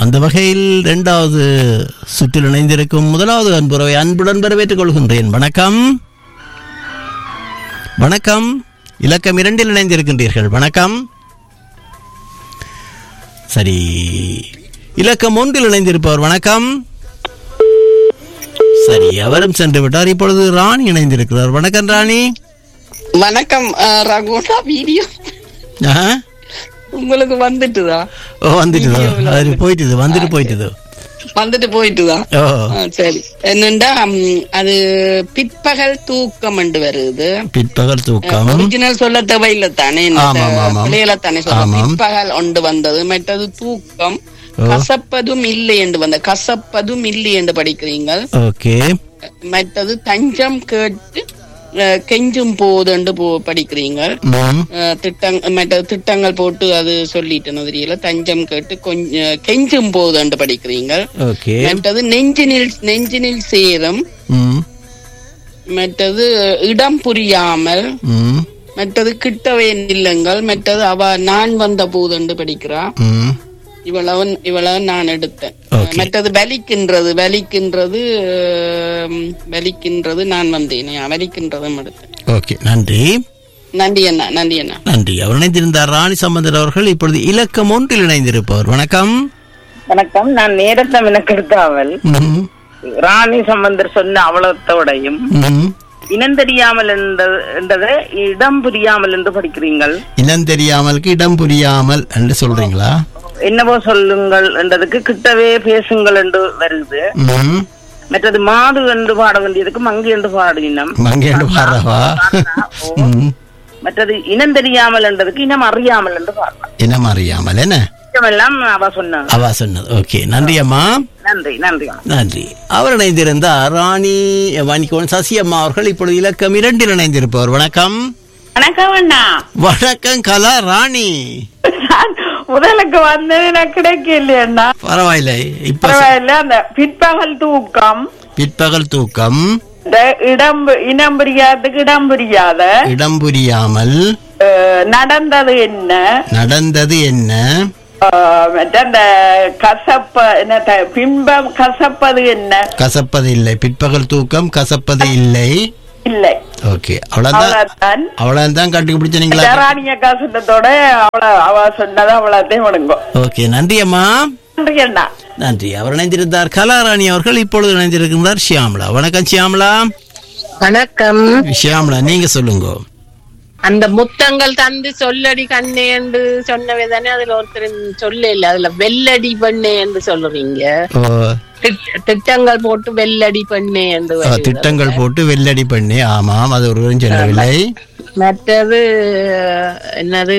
அந்த வகையில் இரண்டாவது சுற்றில் இணைந்திருக்கும் முதலாவது அன்புறவை அன்புடன் வரவேற்றுக் கொள்கின்றேன் வணக்கம் வணக்கம் இலக்கம் இரண்டில் இணைந்திருக்கின்றீர்கள் வணக்கம் சரி இலக்கம் ஒன்றில் இணைந்திருப்பவர் வணக்கம் சரி அவரும் சென்று விட்டார் இப்பொழுது ராணி இணைந்திருக்கிறார் வணக்கம் ராணி வணக்கம் அஹ், ரகுனா வீடியோ ஆஹா. உங்களுக்கு வந்துட்டுதா ஓ வந்துட்டுதோ அது போயிட்டுது வந்துட்டு போயிட்டுது வந்துட்டு போயிட்டுதா ஓ ஆ, சரி என்னண்டா ம், அது பிற்பகல் தூக்கம் என்று வருது பிற்பகல் தூக்கம் ஒரிஜினல் சொல்ல தேவையில்லை தானே ஆமாம், ஆமாம். பிள்ளைகளை தானே சொல்ல ஆமாம். பிற்பகல் ஒன்று வந்தது மற்றது தூக்கம் கசப்பதும் இல்லை என்று வந்த கசப்பதும் இல்லை என்று படிக்கிறீங்க ஓகே மற்றது தஞ்சம் கேட்டு அஹ், கெஞ்சும் போது என்று போ- படிக்கிறீங்க ம் அஹ் திட்டங் மற்ற திட்டங்கள் போட்டு அது சொல்லிட்டேன் தெரியல தஞ்சம் கேட்டு கொஞ்சம் கெஞ்சும் போதுண்டு படிக்கிறீங்க ஓகே மற்றது நெஞ்சினில் நெஞ்சினில் சேரும் ம் மற்றது இடம் புரியாமல் ம் மற்றது கிட்டவே நில்லுங்கள் மற்றது அவ நான் வந்த போதுண்டு படிக்கிறா ம் இவ்வளவு இவ்வளவு நான் எடுத்தேன் Okay. மற்றது வலிக்கின்றது வலிக்கின்றது அஹ், வலிக்கின்றது நான் வந்தேன் வலிக்கின்றதும் எடுத்தேன் ஓகே நன்றி நன்றி அண்ணா நன்றி அண்ணா நன்றி அவர் இணைந்திருந்தார் ராணி சம்பந்தர் அவர்கள் இப்பொழுது இலக்கம் ஒன்றில் இணைந்திருப்பவர் வணக்கம் வணக்கம் நான் நேரத்தை மெனக்கெடுத்தாவல் ம் ராணி சம்பந்தர் சொன்ன அவலத்தோடையும் ம் இனம் தெரியாமல் என்றது- என்றதை இடம் புரியாமல் என்று படிக்கிறீங்கள் இனம் தெரியாமலுக்கு இடம் புரியாமல் என்று சொல்றீங்களா என்னவோ சொல்லுங்கள் என்றதுக்கு கிட்டவே பேசுங்கள் என்று வருது ம் மற்றது மாது என்று பாட வேண்டியதுக்கு மங்கி என்று பாடினம் மங்கேண்டு பாடுறவா ம் மற்றது இனம் தெரியாமல் என்றதுக்கு இனம் அறியாமல் என்று பாடலாம் இனம் அறியாமல் என்ன எல்லாம் அவ சொன்னாங்க அவா சொன்னது ஓகே நன்றி அம்மா நன்றி நன்றி வணக்கம். நன்றி அவர் இணைந்திருந்தார் ராணி வாணிக்கோன் சசி அம்மா அவர்கள் இப்பொழுது இலக்கம் இரண்டில் இணைந்திருப்பவர் வணக்கம் வணக்கம் அண்ணா வணக்கம் கலா ராணி நான் முதலுக்கு வந்தது எனக்கு கிடைக்கல அண்ணா பரவாயில்லை இப்ப பரவாயில்ல அந்த பிற்பகல் தூக்கம் பிற்பகல் தூக்கம் இந்த இடம் இனம் புரியாததுக்கு இடம் புரியாத இடம் புரியாமல் அஹ், நடந்தது என்ன நடந்தது என்ன அஹ், மற்ற அந்த கசப்ப என்ன த- பிம்பம் கசப்பது என்ன கசப்பது இல்லை பிற்பகல் தூக்கம் கசப்பது இல்லை இல்லை ஓகே அவ்வளவுதான் அவ்வளவுதான் அவ்வளவுதான் கண்டுபிடிச்சீங்களா ராணிய காசுட்டத்தோட அவள அவ சொன்னது அவ்வளோத்தையும் விடுங்க ஓகே நன்றி அம்மா நன்றி அண்ணா நன்றி அவர் இணைந்திருந்தார் கலாராணி அவர்கள் இப்பொழுது இணைந்திருக்கிறார் ஷியாமலா வணக்கம் ஷியாமலா வணக்கம் ஷியாமலா நீங்க சொல்லுங்க அந்த முத்தங்கள் தந்து சொல்லடி கண்ணே என்று சொன்னவே தானே அதுல ஒருத்தர் சொல்ல இல்ல அதுல வெள்ளடி பெண்ணே என்று சொல்லுறீங்க ஓ, திட்- திட்டங்கள் போட்டு வெள்ளடி பெண்ணே என்று ஓ, வருது. திட்டங்கள் போட்டு வெள்ளடி பண்ணி ஆமாம் அது ஒருவரும் சொல்லவில்லை மற்றது என்னது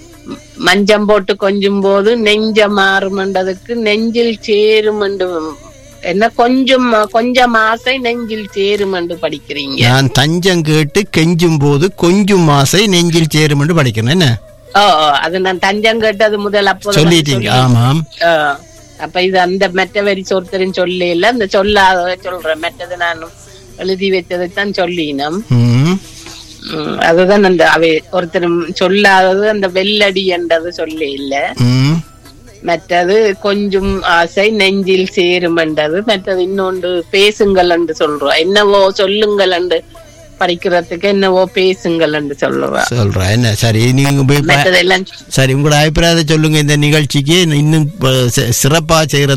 மஞ்சம் போட்டு கொஞ்சும் போது நெஞ்ச மாறுமன்றதுக்கு நெஞ்சில் சேரும் என்று என்ன கொஞ்சம் கொஞ்சம் ஆசை நெஞ்சில் சேரும் என்று படிக்கிறீங்க நான் தஞ்சம் கேட்டு கெஞ்சும் போது கொஞ்சம் ஆசை நெஞ்சில் சேரும் என்று படிக்கிறேன் என்ன ஓ ஓ, அது நான் தஞ்சம் கேட்டது முதல் அப்போ சொல்லிட்டீங்க ஆமாம் ஆ, அப்ப இது அந்த மெட்ட வரி சொற்தரின் சொல்ல இல்ல அந்த சொல்லாத சொல்றேன் மெட்டது நான் எழுதி வச்சதைத்தான் சொல்லினோம் ம் ம், அதுதான் அந்த அவை ஒருத்தரும் சொல்லாதது அந்த வெள்ளடி என்றது சொல்ல இல்ல ம் மற்றது கொஞ்சம் ஆசை நெஞ்சில் சேரும் என்றது மற்றது இன்னொன்று பேசுங்கள் என்று சொல்றோம் என்னவோ சொல்லுங்கள் என்று படிக்கிறதுக்கு என்னவோ பேசுங்கள் என்று சொல்லுவா சொல்றேன் என்ன சரி நீங்க போய் ப- மற்றதெல்லாம் சரி உங்களோட அபிப்பிராயத்தை சொல்லுங்க இந்த நிகழ்ச்சிக்கு இன்னும் ப- சி- சிறப்பா செய்யறது